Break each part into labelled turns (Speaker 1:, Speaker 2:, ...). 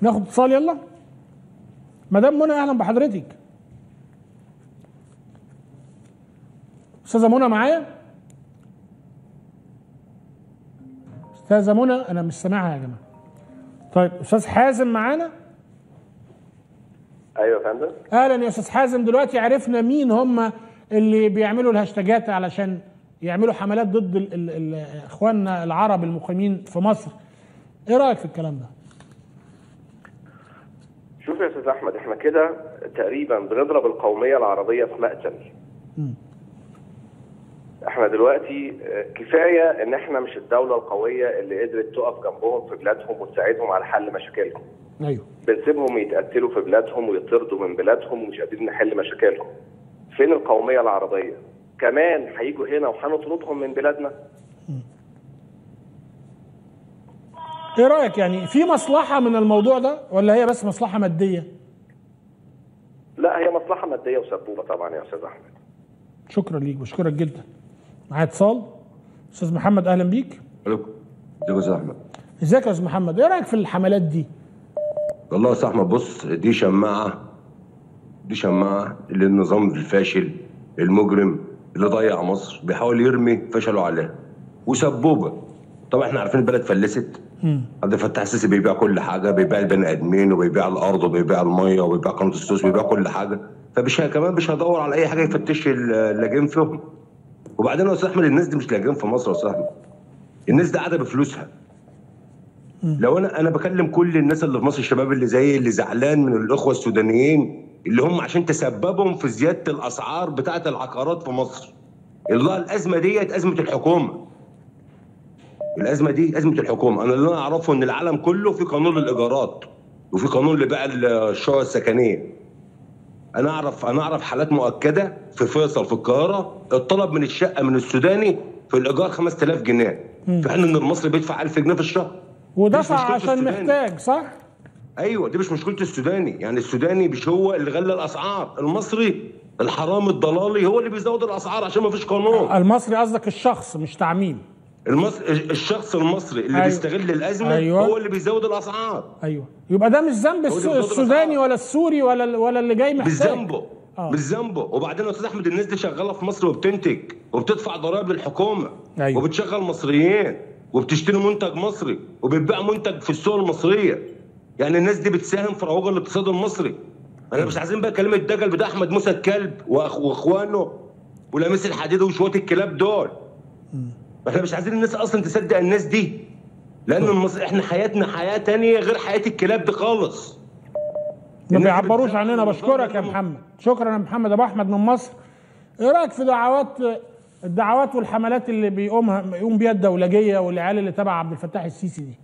Speaker 1: ناخد اتصال يلا مدام منى اهلا بحضرتك استاذه منى معايا استاذه منى انا مش سامعها يا جماعه طيب استاذ حازم معانا
Speaker 2: ايوه يا فندم
Speaker 1: اهلا يا استاذ حازم دلوقتي عرفنا مين هم اللي بيعملوا الهاشتاجات علشان يعملوا حملات ضد ال ال ال اخواننا العرب المقيمين في مصر ايه رايك في الكلام ده
Speaker 2: شوف يا استاذ احمد احنا كده تقريبا بنضرب القوميه العربيه في مقتل احنا دلوقتي آه، كفايه ان احنا مش الدوله القويه اللي قدرت تقف جنبهم في بلادهم وتساعدهم على حل مشاكلهم
Speaker 1: ايوه
Speaker 2: بنسيبهم يتقتلوا في بلادهم ويطردوا من بلادهم ومش قادرين نحل مشاكلهم فين القوميه العربيه كمان هيجوا هنا وهنطردهم من بلادنا
Speaker 1: ايه رايك يعني في مصلحه من الموضوع ده ولا هي بس مصلحه ماديه
Speaker 2: لا هي مصلحه ماديه وسبوبه طبعا يا استاذ احمد
Speaker 1: شكرا ليك بشكرك جدا معايا اتصال استاذ محمد اهلا بيك
Speaker 3: عليكم ازيك يا استاذ احمد
Speaker 1: ازيك يا استاذ محمد ايه رايك في الحملات دي
Speaker 3: والله يا استاذ احمد بص دي شماعه دي شماعه للنظام الفاشل المجرم اللي ضيع مصر بيحاول يرمي فشله عليها وسبوبه طبعا احنا عارفين البلد فلست عبد الفتاح السيسي بيبيع كل حاجه بيبيع البني ادمين وبيبيع الارض وبيبيع الميه وبيبيع قناه السويس وبيبيع كل حاجه فمش ه- كمان مش هدور على اي حاجه يفتش اللاجئين فيهم وبعدين يا استاذ احمد الناس دي مش لاجئين في مصر يا استاذ احمد الناس دي قاعده بفلوسها لو انا انا بكلم كل الناس اللي في مصر الشباب اللي زي اللي زعلان من الاخوه السودانيين اللي هم عشان تسببهم في زياده الاسعار بتاعه العقارات في مصر الله الازمه ديت ازمه الحكومه الازمه دي ازمه الحكومه انا اللي انا اعرفه ان العالم كله في قانون للايجارات وفي قانون لبيع الشقق السكنيه انا اعرف انا اعرف حالات مؤكده في فيصل في القاهره الطلب من الشقه من السوداني في الايجار 5000 جنيه في حين ان المصري بيدفع 1000 جنيه في الشهر
Speaker 1: ودفع
Speaker 3: مش مشكلة
Speaker 1: عشان
Speaker 3: السوداني.
Speaker 1: محتاج صح
Speaker 3: ايوه دي مش مشكله السوداني يعني السوداني مش هو اللي غلى الاسعار المصري الحرام الضلالي هو اللي بيزود الاسعار عشان ما فيش قانون
Speaker 1: المصري قصدك الشخص مش تعميم
Speaker 3: المصري الشخص المصري اللي
Speaker 1: أيوة.
Speaker 3: بيستغل الازمه
Speaker 1: أيوة.
Speaker 3: هو اللي بيزود الاسعار
Speaker 1: ايوه يبقى ده مش ذنب الس-
Speaker 3: بيفضل
Speaker 1: السوداني
Speaker 3: الأسعار.
Speaker 1: ولا السوري ولا ولا اللي جاي محتاج
Speaker 3: بالذنبه
Speaker 1: آه.
Speaker 3: بالذنبه وبعدين يا استاذ احمد الناس دي شغاله في مصر وبتنتج وبتدفع ضرائب للحكومه
Speaker 1: أيوة.
Speaker 3: وبتشغل مصريين وبتشتري منتج مصري وبتبيع منتج في السوق المصريه يعني الناس دي بتساهم في رواج الاقتصاد المصري انا مش عايزين بقى كلمه الدجل بتاع احمد موسى الكلب وأخ- واخوانه ولامس الحديد وشويه الكلاب دول احنا مش عايزين الناس اصلا تصدق الناس دي لان المصر احنا حياتنا حياه تانية غير حياه الكلاب دي خالص
Speaker 1: ما
Speaker 3: الناس
Speaker 1: بيعبروش
Speaker 3: بتزعل
Speaker 1: عننا
Speaker 3: من
Speaker 1: بشكرك يا
Speaker 3: النظام
Speaker 1: محمد شكرا يا محمد ابو احمد من مصر ايه رايك في دعوات الدعوات والحملات اللي بيقومها يقوم بيها الدولجيه والعيال اللي تبع عبد الفتاح السيسي دي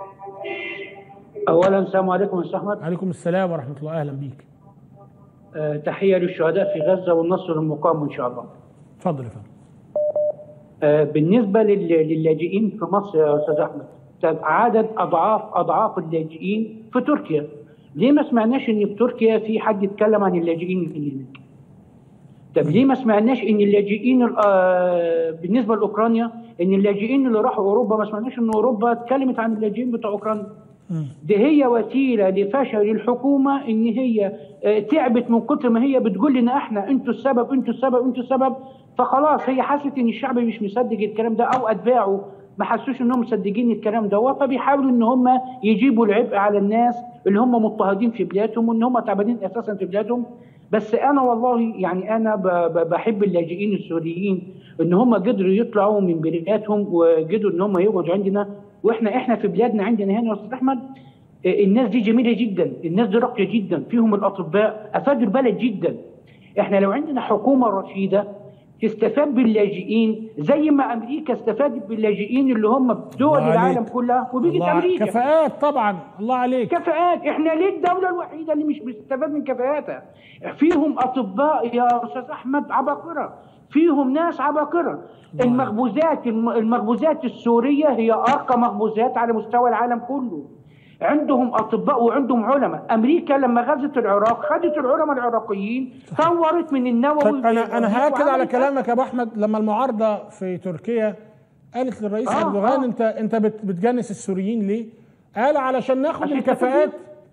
Speaker 4: اولا السلام عليكم يا استاذ احمد
Speaker 1: عليكم السلام ورحمه الله اهلا بيك
Speaker 4: آه، تحيه للشهداء في غزه والنصر للمقاومه ان شاء الله
Speaker 1: اتفضل يا فندم
Speaker 4: آه، بالنسبه لل- للاجئين في مصر يا استاذ احمد طب عدد اضعاف اضعاف اللاجئين في تركيا ليه ما سمعناش ان في تركيا في حد يتكلم عن اللاجئين اللي هناك طب ليه ما سمعناش ان اللاجئين ال- آه، بالنسبه لاوكرانيا ان اللاجئين اللي راحوا اوروبا ما سمعناش ان اوروبا اتكلمت عن اللاجئين بتوع اوكرانيا دي هي وسيله لفشل الحكومه ان هي آه، تعبت من كتر ما هي بتقول لنا احنا انتوا السبب انتوا السبب انتوا السبب فخلاص هي حست ان الشعب مش مصدق الكلام ده او اتباعه ما حسوش انهم مصدقين الكلام ده فبيحاولوا ان هم يجيبوا العبء على الناس اللي هم مضطهدين في بلادهم وان هم تعبانين اساسا في بلادهم بس انا والله يعني انا ب- ب- بحب اللاجئين السوريين ان هم قدروا يطلعوا من بلادهم وقدروا ان هم يقعدوا عندنا واحنا احنا في بلادنا عندنا هنا يا استاذ احمد آه، الناس دي جميله جدا الناس دي راقيه جدا فيهم الاطباء افادوا البلد جدا احنا لو عندنا حكومه رشيده تستفاد باللاجئين زي ما امريكا استفادت باللاجئين اللي هم بدول
Speaker 1: الله
Speaker 4: العالم
Speaker 1: عليك.
Speaker 4: كلها وبيجت
Speaker 1: الله ع-
Speaker 4: امريكا
Speaker 1: كفاءات طبعا الله عليك
Speaker 4: كفاءات احنا ليه الدوله الوحيده اللي مش بتستفاد من كفاءاتها فيهم اطباء يا استاذ احمد عباقره فيهم ناس عباقره المخبوزات الم- المخبوزات السوريه هي ارقى مخبوزات على مستوى العالم كله عندهم اطباء وعندهم علماء امريكا لما غزت العراق خدت العلماء العراقيين طورت من النووي
Speaker 1: طيب انا انا هاكد على
Speaker 4: وعملت
Speaker 1: كلامك يا ابو احمد لما المعارضه في تركيا قالت للرئيس
Speaker 4: آه،
Speaker 1: اردوغان
Speaker 4: آه.
Speaker 1: انت انت بت- بتجنس السوريين ليه؟ قال علشان ناخد
Speaker 4: عشان
Speaker 1: الكفاءات
Speaker 4: تاخد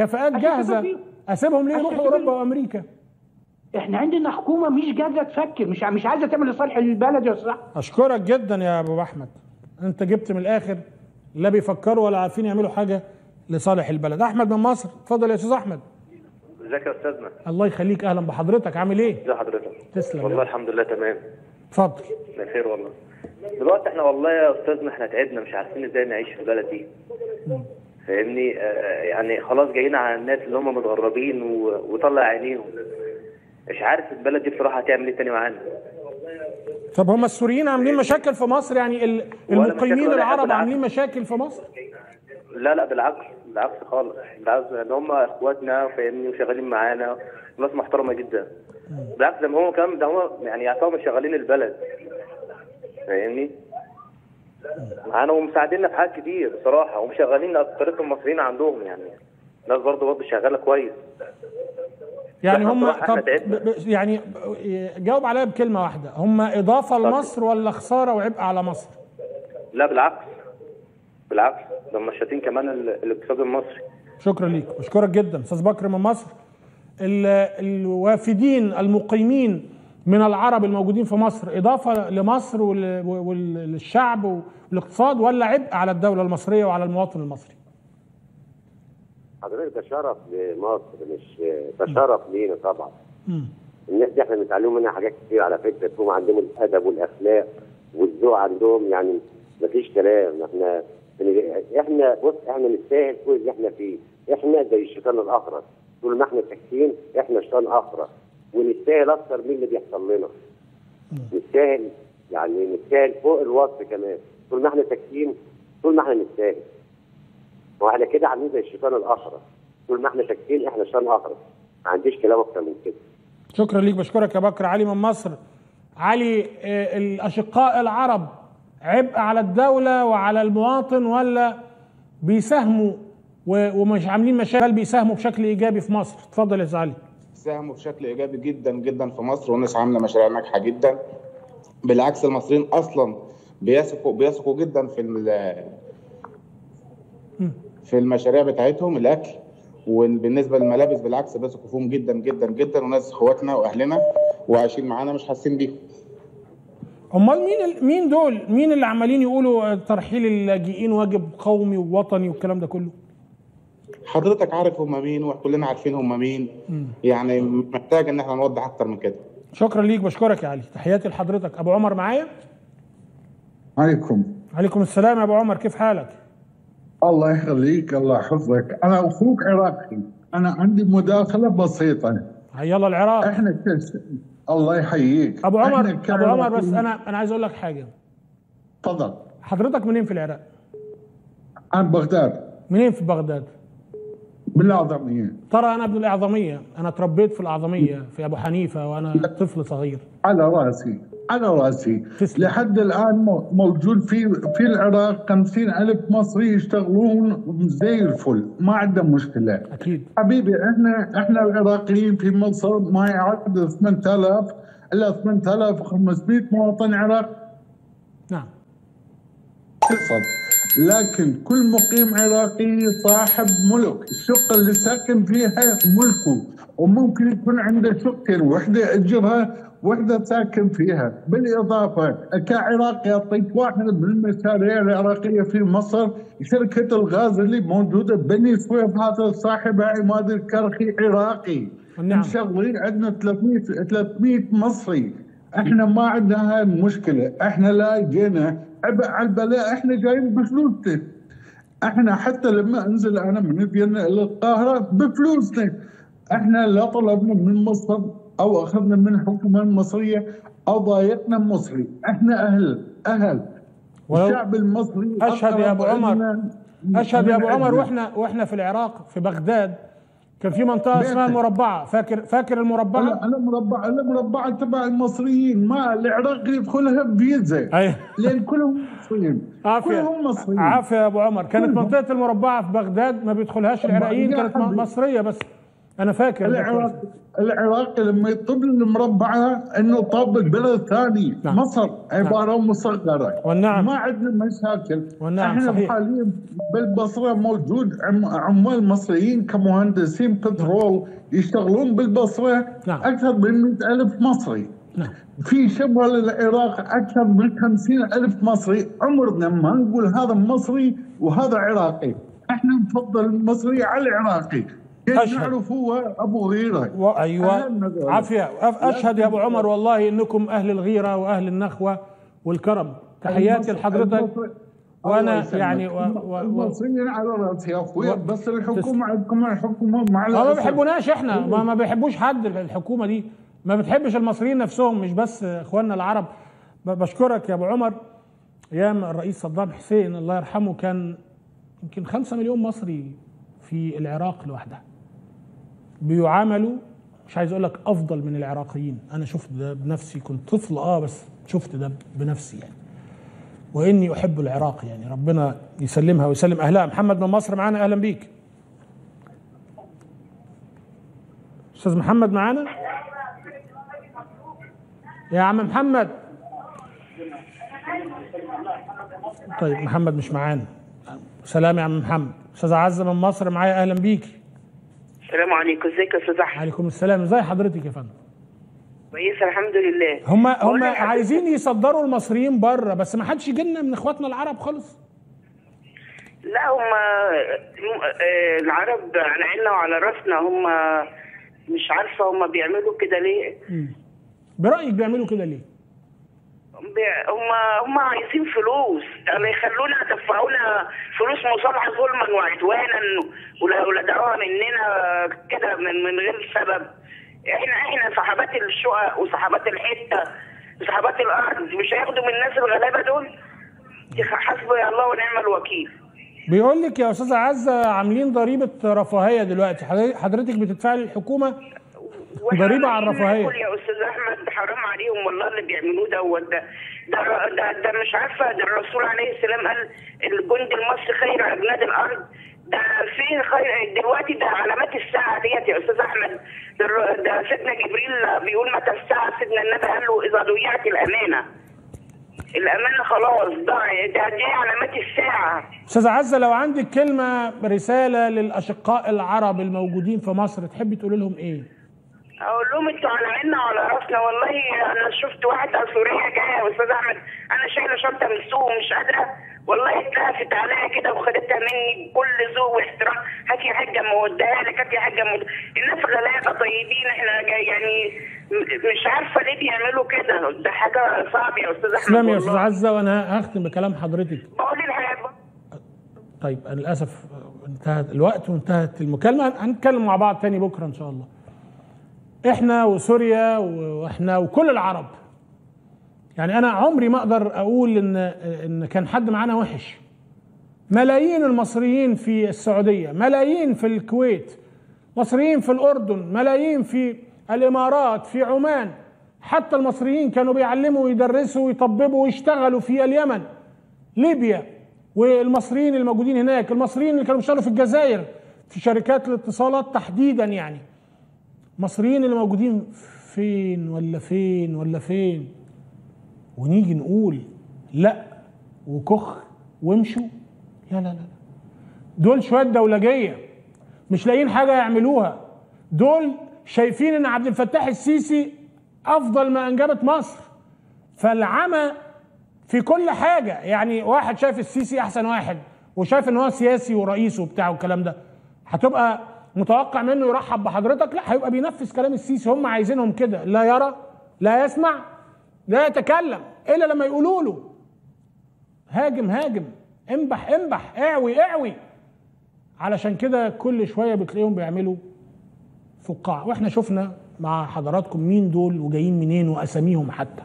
Speaker 1: كفاءات
Speaker 4: عشان
Speaker 1: جاهزه
Speaker 4: تفكير.
Speaker 1: اسيبهم ليه
Speaker 4: عشان
Speaker 1: يروحوا
Speaker 4: تفكير.
Speaker 1: اوروبا وامريكا
Speaker 4: احنا عندنا حكومه مش قادره تفكر مش ع- مش عايزه تعمل لصالح البلد يا استاذ
Speaker 1: اشكرك جدا يا ابو احمد انت جبت من الاخر لا بيفكروا ولا عارفين يعملوا حاجه لصالح البلد احمد من مصر اتفضل يا استاذ احمد
Speaker 2: ازيك يا استاذنا
Speaker 1: الله يخليك اهلا بحضرتك عامل ايه
Speaker 2: ازي حضرتك
Speaker 1: تسلم
Speaker 2: والله الحمد لله تمام
Speaker 1: اتفضل
Speaker 2: بخير والله دلوقتي احنا والله يا استاذنا احنا تعبنا مش عارفين ازاي نعيش في البلد دي فاهمني آه، يعني خلاص جايين على الناس اللي هم متغربين و- وطلع عينيهم مش عارف البلد دي بصراحه هتعمل ايه تاني معانا
Speaker 1: طب هم السوريين عاملين مشاكل في مصر يعني ال-
Speaker 2: ولا
Speaker 1: المقيمين
Speaker 2: مشاكل ولا
Speaker 1: العرب
Speaker 2: حاجة،
Speaker 1: عاملين مشاكل في مصر
Speaker 2: لا لا بالعكس بالعكس خالص بالعكس ان هم اخواتنا فاهمني وشغالين معانا ناس محترمه جدا بالعكس ده هم كمان ده هم يعني يعتبروا شغالين البلد فاهمني معانا ومساعديننا في حاجات كتير بصراحه ومشغلين اكترية المصريين عندهم يعني ناس برضه برضه شغاله كويس
Speaker 1: يعني
Speaker 2: لا،
Speaker 1: هم
Speaker 2: بصراحة احنا
Speaker 1: طب
Speaker 2: تعبنا.
Speaker 1: ب- ب- يعني ب- جاوب عليا بكلمه واحده هم اضافه لمصر ولا خساره وعبء على مصر
Speaker 2: لا بالعكس بالعكس ده منشطين كمان ال- الاقتصاد المصري
Speaker 1: شكرا ليك بشكرك جدا استاذ بكر من مصر ال- الوافدين المقيمين من العرب الموجودين في مصر اضافه لمصر وال- وللشعب والاقتصاد ولا عبء على الدوله المصريه وعلى المواطن المصري
Speaker 5: حضرتك ده شرف لمصر مش ده شرف لينا طبعا
Speaker 1: مم.
Speaker 5: الناس دي احنا بنتعلم منها حاجات كتير على فكره هم عندهم الادب والاخلاق والذوق عندهم يعني مفيش كلام احنا احنا بص احنا نستاهل كل اللي احنا فيه احنا زي الشيطان الاخرس طول ما احنا ساكتين احنا شيطان اخرس ونستاهل اكتر من اللي بيحصل لنا نستاهل يعني نستاهل فوق الوصف كمان طول ما احنا ساكتين طول ما احنا نستاهل واحنا كده عاملين زي الشيطان الاخرس طول ما احنا ساكتين احنا شيطان اخرس ما عنديش كلام اكتر من كده
Speaker 1: شكرا ليك بشكرك يا بكر علي من مصر علي آه، الاشقاء العرب عبء على الدوله وعلى المواطن ولا بيساهموا و- ومش عاملين مشاكل بل بيساهموا بشكل ايجابي في مصر اتفضل يا استاذ علي
Speaker 6: ساهموا بشكل ايجابي جدا جدا في مصر والناس عامله مشاريع ناجحه جدا بالعكس المصريين اصلا بيثقوا بيثقوا جدا في ال- في المشاريع بتاعتهم الاكل وبالنسبه للملابس بالعكس بيثقوا فيهم جدا جدا جدا وناس اخواتنا واهلنا وعايشين معانا مش حاسين بيهم
Speaker 1: امال مين ال- مين دول مين اللي عمالين يقولوا ترحيل اللاجئين واجب قومي ووطني والكلام ده كله
Speaker 6: حضرتك عارف هم مين وكلنا عارفين هم مين يعني محتاج ان احنا نوضح اكتر من كده
Speaker 1: شكرا ليك بشكرك يا علي تحياتي لحضرتك ابو عمر معايا
Speaker 7: عليكم
Speaker 1: عليكم السلام يا ابو عمر كيف حالك
Speaker 7: الله يخليك الله يحفظك انا اخوك عراقي انا عندي مداخله بسيطه
Speaker 1: يلا العراق
Speaker 7: احنا كس... الله يحييك
Speaker 1: ابو عمر
Speaker 7: إحنا
Speaker 1: ابو عمر بس
Speaker 7: كعراقيين-
Speaker 1: انا انا عايز اقول لك حاجه
Speaker 7: تفضل
Speaker 1: حضرتك منين في العراق
Speaker 7: عن بغداد
Speaker 1: منين في بغداد
Speaker 7: بالاعظميه
Speaker 1: ترى انا ابن الاعظميه انا تربيت في الاعظميه في ابو حنيفه وانا طفل صغير
Speaker 7: على راسي على راسي
Speaker 1: تسلم.
Speaker 7: لحد الان مو- موجود في في العراق 50 الف مصري يشتغلون زي الفل ما عندهم مشكله
Speaker 1: اكيد
Speaker 7: حبيبي احنا احنا العراقيين في مصر ما يعد 8000 الا 8500 مواطن عراقي
Speaker 1: نعم
Speaker 7: فقط لكن كل مقيم عراقي صاحب ملك الشقة اللي ساكن فيها ملكه وممكن يكون عنده شقتين وحدة أجرها وحدة ساكن فيها بالإضافة كعراقي أعطيك واحد من المشاريع العراقية في مصر شركة الغاز اللي موجودة بني سويف هذا صاحبها عماد الكرخي عراقي
Speaker 1: نعم.
Speaker 7: مشغلين عندنا 300 300 مصري احنا ما عندنا هاي المشكله احنا لا جينا عبء على البلاء احنا جايين بفلوسنا احنا حتى لما انزل انا من فيينا الى القاهره بفلوسنا احنا لا طلبنا من مصر او اخذنا من الحكومه المصريه او ضايقنا مصري احنا اهل اهل
Speaker 1: ولو-
Speaker 7: الشعب المصري
Speaker 1: اشهد يا ابو
Speaker 7: أقرب
Speaker 1: عمر
Speaker 7: عندنا
Speaker 1: اشهد يا ابو
Speaker 7: من
Speaker 1: عمر
Speaker 7: عندنا.
Speaker 1: واحنا واحنا في العراق في بغداد كان في منطقه اسمها
Speaker 7: بيتك.
Speaker 1: المربعه فاكر فاكر المربعه
Speaker 7: انا انا مربع انا مربع تبع المصريين ما العراق يدخلها بفيزا
Speaker 1: ايوه
Speaker 7: لان كلهم مصريين
Speaker 1: عافيه
Speaker 7: كلهم مصريين
Speaker 1: عافيه يا ابو عمر كانت
Speaker 7: كلهم.
Speaker 1: منطقه المربعه في بغداد ما بيدخلهاش العراقيين
Speaker 7: يا
Speaker 1: كانت م-
Speaker 7: حبيبي.
Speaker 1: مصريه بس انا فاكر ده
Speaker 7: العراق
Speaker 1: كويس.
Speaker 7: العراق لما يطب المربعة انه طابق بلد ثاني
Speaker 1: نعم.
Speaker 7: مصر عبارة مصغرة
Speaker 1: والنعم.
Speaker 7: ما عندنا مشاكل
Speaker 1: والنعم،
Speaker 7: احنا
Speaker 1: صحيح.
Speaker 7: حاليا بالبصرة موجود عم- عمال مصريين كمهندسين بترول يشتغلون بالبصرة
Speaker 1: نعم.
Speaker 7: اكثر من 100 الف مصري
Speaker 1: نعم
Speaker 7: في شمال العراق اكثر من 50 الف مصري عمرنا ما نقول هذا مصري وهذا عراقي احنا نفضل المصري على العراقي كيف
Speaker 1: أشهد.
Speaker 7: نعرف هو ابو غيره
Speaker 1: و... ايوه
Speaker 7: أهم ذلك.
Speaker 1: عافيه أف- اشهد يا ابو عمر والله انكم اهل الغيره واهل النخوه والكرم تحياتي
Speaker 7: المصري-
Speaker 1: لحضرتك
Speaker 7: المصري-
Speaker 1: وانا
Speaker 7: الله يسلمك.
Speaker 1: يعني و... و... و...
Speaker 7: المصريين على راسي يا اخوي
Speaker 1: و-
Speaker 7: بس الحكومه عندكم الحكومه مع
Speaker 1: هو ما
Speaker 7: الأسف.
Speaker 1: بيحبوناش احنا ما, ما بيحبوش حد الحكومه دي ما بتحبش المصريين نفسهم مش بس اخواننا العرب ب- بشكرك يا ابو عمر ايام الرئيس صدام حسين الله يرحمه كان يمكن خمسة مليون مصري في العراق لوحدها بيعاملوا مش عايز اقول لك افضل من العراقيين انا شفت ده بنفسي كنت طفل اه بس شفت ده بنفسي يعني واني احب العراق يعني ربنا يسلمها ويسلم اهلها محمد من مصر معانا اهلا بيك استاذ محمد معانا يا عم محمد طيب محمد مش معانا سلام يا عم محمد استاذ عزه من مصر معايا اهلا بيك
Speaker 8: السلام عليكم ازيك يا استاذ احمد
Speaker 1: عليكم السلام ازي حضرتك يا فندم
Speaker 8: كويس الحمد لله
Speaker 1: هم
Speaker 8: بقول
Speaker 1: هم
Speaker 8: لحضرتك-
Speaker 1: عايزين يصدروا المصريين بره بس ما حدش يجي لنا من اخواتنا العرب خالص
Speaker 8: لا هم العرب على عيننا وعلى راسنا هم مش عارفه هم بيعملوا كده ليه
Speaker 1: برايك بيعملوا كده ليه
Speaker 8: بي- هم هم عايزين فلوس يعني يخلونا يدفعونا فلوس مصالحه ظلما وعدوانا ولا- ولدعوها مننا كده من من غير سبب احنا احنا صحابات الشقق وصحابات الحته وصحابات الارض مش هياخدوا من الناس الغلابه دول حسبي الله ونعم الوكيل
Speaker 1: بيقول لك يا استاذه عزه عاملين ضريبه رفاهيه دلوقتي حضرتك- حضرتك بتدفعي للحكومه
Speaker 8: وإحنا
Speaker 1: ضريبة على
Speaker 8: عمالين
Speaker 1: الرفاهية.
Speaker 8: ناكل يا استاذ احمد حرام عليهم والله اللي بيعملوه دوت ده ده ده, ده مش عارفه ده الرسول عليه السلام قال الجند المصري خير اجناد الارض ده في خير دلوقتي ده علامات الساعه ديت يا استاذ احمد ده, الر- ده سيدنا جبريل بيقول متى الساعه سيدنا النبي قال له اذا ضيعت الامانه الامانه خلاص ضاعت ده دي علامات الساعه
Speaker 1: استاذه عزه لو عندك كلمه رساله للاشقاء العرب الموجودين في مصر تحبي تقولي لهم ايه
Speaker 8: اقول لهم انتوا على عيننا وعلى راسنا والله انا شفت واحده سوريه جايه يا استاذ احمد انا شايله شنطه من السوق ومش قادره والله اتلهفت عليا كده وخدتها مني بكل ذوق واحترام هاتي يا حاجه موديها لك هاتي يا حاجه مود... الناس غلابه طيبين احنا جاي يعني م- مش عارفه ليه بيعملوا كده ده حاجه صعبه يا استاذ احمد
Speaker 1: تسلمي يا استاذ
Speaker 8: والله.
Speaker 1: عزه وانا هختم بكلام حضرتك
Speaker 8: بقول الحياه
Speaker 1: طيب أنا للاسف انتهت الوقت وانتهت المكالمه هنتكلم مع بعض تاني بكره ان شاء الله احنا وسوريا واحنا وكل العرب يعني انا عمري ما اقدر اقول ان ان كان حد معانا وحش ملايين المصريين في السعوديه ملايين في الكويت مصريين في الاردن ملايين في الامارات في عمان حتى المصريين كانوا بيعلموا ويدرسوا ويطببوا ويشتغلوا في اليمن ليبيا والمصريين الموجودين هناك المصريين اللي كانوا بيشتغلوا في الجزائر في شركات الاتصالات تحديدا يعني المصريين اللي موجودين فين ولا فين ولا فين ونيجي نقول لا وكخ وامشوا لا لا لا دول شويه دولجيه مش لاقيين حاجه يعملوها دول شايفين ان عبد الفتاح السيسي افضل ما انجبت مصر فالعمى في كل حاجه يعني واحد شايف السيسي احسن واحد وشايف ان هو سياسي ورئيس وبتاع والكلام ده هتبقى متوقع منه يرحب بحضرتك لا هيبقى بينفذ كلام السيسي هم عايزينهم كده لا يرى لا يسمع لا يتكلم الا لما يقولوا له هاجم هاجم انبح انبح اعوي اعوي علشان كده كل شويه بتلاقيهم بيعملوا فقاعه واحنا شفنا مع حضراتكم مين دول وجايين منين واساميهم حتى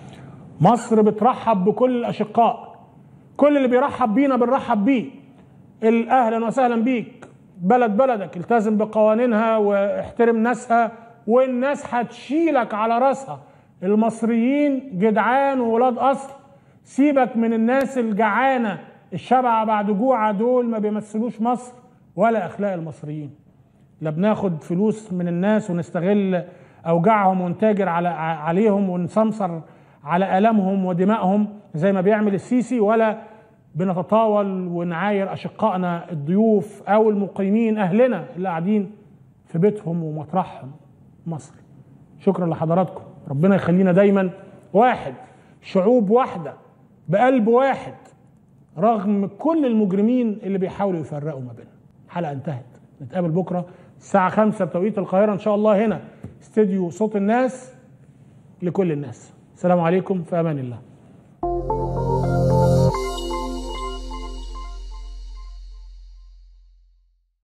Speaker 1: مصر بترحب بكل الاشقاء كل اللي بيرحب بينا بنرحب بيه ال- اهلا وسهلا بيك بلد بلدك التزم بقوانينها واحترم ناسها والناس هتشيلك على راسها المصريين جدعان وولاد اصل سيبك من الناس الجعانه الشبعه بعد جوعه دول ما بيمثلوش مصر ولا اخلاق المصريين لا بناخد فلوس من الناس ونستغل اوجاعهم ونتاجر على عليهم ونسمسر على الامهم ودمائهم زي ما بيعمل السيسي ولا بنتطاول ونعاير اشقائنا الضيوف او المقيمين اهلنا اللي قاعدين في بيتهم ومطرحهم مصر شكرا لحضراتكم ربنا يخلينا دايما واحد شعوب واحده بقلب واحد رغم كل المجرمين اللي بيحاولوا يفرقوا ما بيننا الحلقه انتهت نتقابل بكره الساعه 5 بتوقيت القاهره ان شاء الله هنا استديو صوت الناس لكل الناس السلام عليكم في امان الله